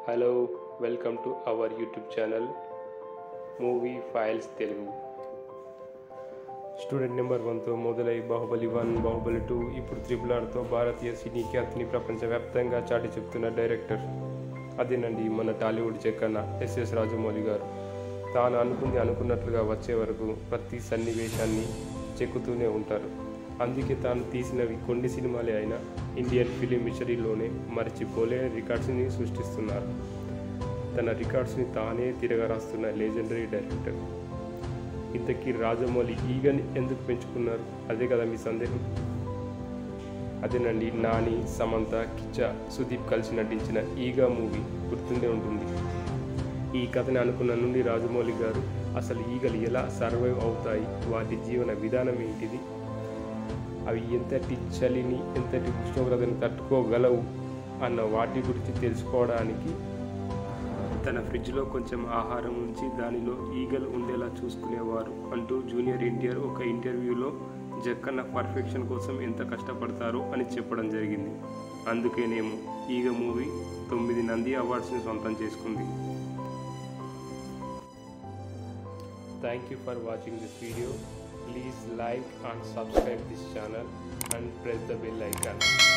hello welcome to our YouTube channel movie files Telugu student number వన్తో మొదలై Baahubali one Baahubali two ఇప్పుడు triple ఆర్తో భారతీయ సినీ ఖ్యాతిని ప్రపంచవ్యాప్తంగా చాటి చెప్తున్న డైరెక్టర్ అదేనండి మన టాలీవుడ్ చెక్కన్న ఎస్ఎస్ రాజమౌళి గారు తాను అనుకుంది అనుకున్నట్లుగా వచ్చే వరకు ప్రతి సన్నివేశాన్ని చెక్కుతూనే ఉంటారు అందుకే తాను తీసినవి కొన్ని సినిమాలే అయినా ఇండియన్ ఫిలిం హిస్టరీలోనే మర్చిపోలేని రికార్డ్స్ని సృష్టిస్తున్నారు తన రికార్డ్స్ని తానే తిరగరాస్తున్న లెజెండరీ డైరెక్టర్ ఇంతకీ రాజమౌళి ఈగని ఎందుకు పెంచుకున్నారు అదే కదా మీ సందేహం అదేనండి నాని సమంత కిచ్చ సుదీప్ కలిసి నటించిన ఈగా మూవీ గుర్తుండే ఉంటుంది ఈ కథని అనుకున్న నుండి రాజమౌళి గారు అసలు ఈగలు ఎలా సర్వైవ్ అవుతాయి వాటి జీవన విధానం ఏంటిది అవి ఎంతటి చలిని ఎంతటి ఉష్ణోగ్రతని తట్టుకోగలవు అన్న వాటి గురించి తెలుసుకోవడానికి తన ఫ్రిడ్జ్లో కొంచెం ఆహారం ఉంచి దానిలో ఈగలు ఉండేలా చూసుకునేవారు అంటూ జూనియర్ ఎన్టీఆర్ ఒక ఇంటర్వ్యూలో జక్కన్న పర్ఫెక్షన్ కోసం ఎంత కష్టపడతారో అని చెప్పడం జరిగింది అందుకేనేమో ఈగ మూవీ తొమ్మిది నంది అవార్డ్స్ని సొంతం చేసుకుంది thank you for watching this video please like and subscribe this channel and press the bell icon